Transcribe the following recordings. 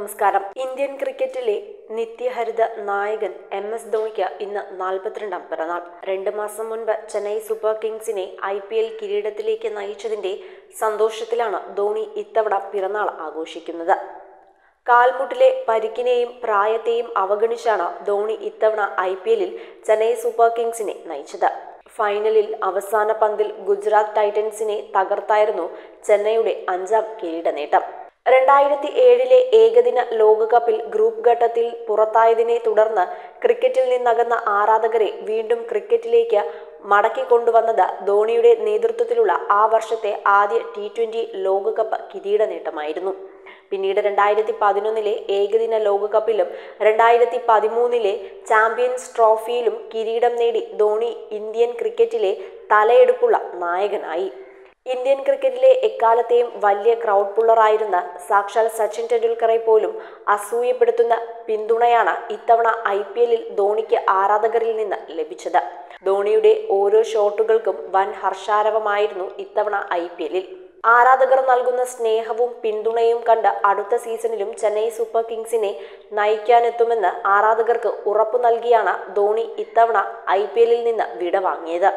നമസ്കാരം ഇന്ത്യൻ ക്രിക്കറ്റിലെ നിത്യഹരിത നായകൻ എം എസ് ധോണിക്ക് ഇന്ന് നാൽപ്പത്തിരണ്ടാം പിറന്നാൾ രണ്ട് മാസം മുൻപ് ചെന്നൈ സൂപ്പർ കിങ്സിനെ ഐ പി എൽ കിരീടത്തിലേക്ക് നയിച്ചതിന്റെ സന്തോഷത്തിലാണ് ധോണി ഇത്തവണ പിറന്നാൾ ആഘോഷിക്കുന്നത് കാൽമുട്ടിലെ പരിക്കിനെയും പ്രായത്തെയും അവഗണിച്ചാണ് ധോണി ഇത്തവണ ഐ പി എല്ലിൽ ചെന്നൈ സൂപ്പർ കിങ്സിനെ നയിച്ചത് ഫൈനലിൽ അവസാന പന്തിൽ ഗുജറാത്ത് ടൈറ്റൻസിനെ തകർത്തായിരുന്നു ചെന്നൈയുടെ അഞ്ചാം കിരീട നേട്ടം രണ്ടായിരത്തി ഏഴിലെ ഏകദിന ലോകകപ്പിൽ ഗ്രൂപ്പ് ഘട്ടത്തിൽ പുറത്തായതിനെ തുടർന്ന് ക്രിക്കറ്റിൽ നിന്നകന്ന ആരാധകരെ വീണ്ടും ക്രിക്കറ്റിലേക്ക് മടക്കിക്കൊണ്ടുവന്നത് ധോണിയുടെ നേതൃത്വത്തിലുള്ള ആ വർഷത്തെ ആദ്യ ടി ട്വന്റി ലോകകപ്പ് കിരീട നേട്ടമായിരുന്നു പിന്നീട് രണ്ടായിരത്തി പതിനൊന്നിലെ ഏകദിന ലോകകപ്പിലും രണ്ടായിരത്തി പതിമൂന്നിലെ ചാമ്പ്യൻസ് ട്രോഫിയിലും കിരീടം നേടി ധോണി ഇന്ത്യൻ ക്രിക്കറ്റിലെ തലയെടുപ്പുള്ള നായകനായി ഇന്ത്യൻ ക്രിക്കറ്റിലെ എക്കാലത്തെയും വലിയ ക്രൗഡ് പുള്ളറായിരുന്ന സാക്ഷാൽ സച്ചിൻ ടെണ്ടുൽക്കറെ പോലും അസൂയപ്പെടുത്തുന്ന പിന്തുണയാണ് ഇത്തവണ ഐ പി എല്ലിൽ ധോണിക്ക് ആരാധകരിൽ നിന്ന് ലഭിച്ചത് ധോണിയുടെ ഓരോ ഷോട്ടുകൾക്കും വൻ ഹർഷാരവമായിരുന്നു ഇത്തവണ ഐ പി എല്ലിൽ ആരാധകർ നൽകുന്ന സ്നേഹവും പിന്തുണയും കണ്ട് അടുത്ത സീസണിലും ചെന്നൈ സൂപ്പർ കിങ്സിനെ നയിക്കാനെത്തുമെന്ന് ആരാധകർക്ക് ഉറപ്പു നൽകിയാണ് ധോണി ഇത്തവണ ഐ പി എല്ലിൽ നിന്ന് വിടവാങ്ങിയത്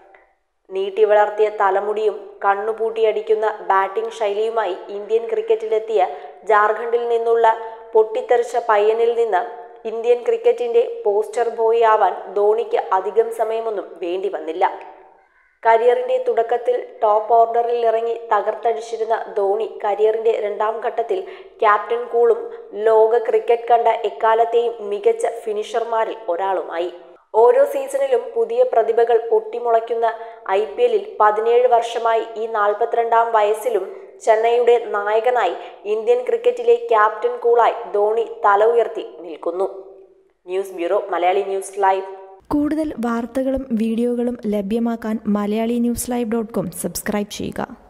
നീട്ടി വളർത്തിയ തലമുടിയും കണ്ണുപൂട്ടിയടിക്കുന്ന ബാറ്റിംഗ് ശൈലിയുമായി ഇന്ത്യൻ ക്രിക്കറ്റിലെത്തിയ ജാർഖണ്ഡിൽ നിന്നുള്ള പൊട്ടിത്തെറിച്ച പയ്യനിൽ നിന്ന് ഇന്ത്യൻ ക്രിക്കറ്റിന്റെ പോസ്റ്റർ ബോയ് ആവാൻ ധോണിക്ക് അധികം സമയമൊന്നും വേണ്ടി വന്നില്ല കരിയറിന്റെ തുടക്കത്തിൽ ടോപ്പ് ഓർഡറിൽ ഇറങ്ങി തകർത്തടിച്ചിരുന്ന ധോണി കരിയറിന്റെ രണ്ടാം ഘട്ടത്തിൽ ക്യാപ്റ്റൻ കൂളും ലോക ക്രിക്കറ്റ് കണ്ട എക്കാലത്തെയും മികച്ച ഫിനിഷർമാരിൽ ഒരാളുമായി ഓരോ സീസണിലും പുതിയ പ്രതിഭകൾ പൊട്ടിമുളയ്ക്കുന്ന ഐ പി എല്ലിൽ പതിനേഴ് വർഷമായി ഈ നാൽപ്പത്തിരണ്ടാം വയസ്സിലും ചെന്നൈയുടെ നായകനായി ഇന്ത്യൻ ക്രിക്കറ്റിലെ ക്യാപ്റ്റൻ കൂളായി ധോണി തല ഉയർത്തി നിൽക്കുന്നു news bureau Malayali news live കൂടുതൽ വാർത്തകളും വീഡിയോകളും ലഭ്യമാക്കാൻ Malayali news live dot com subscribe ചെയ്യുക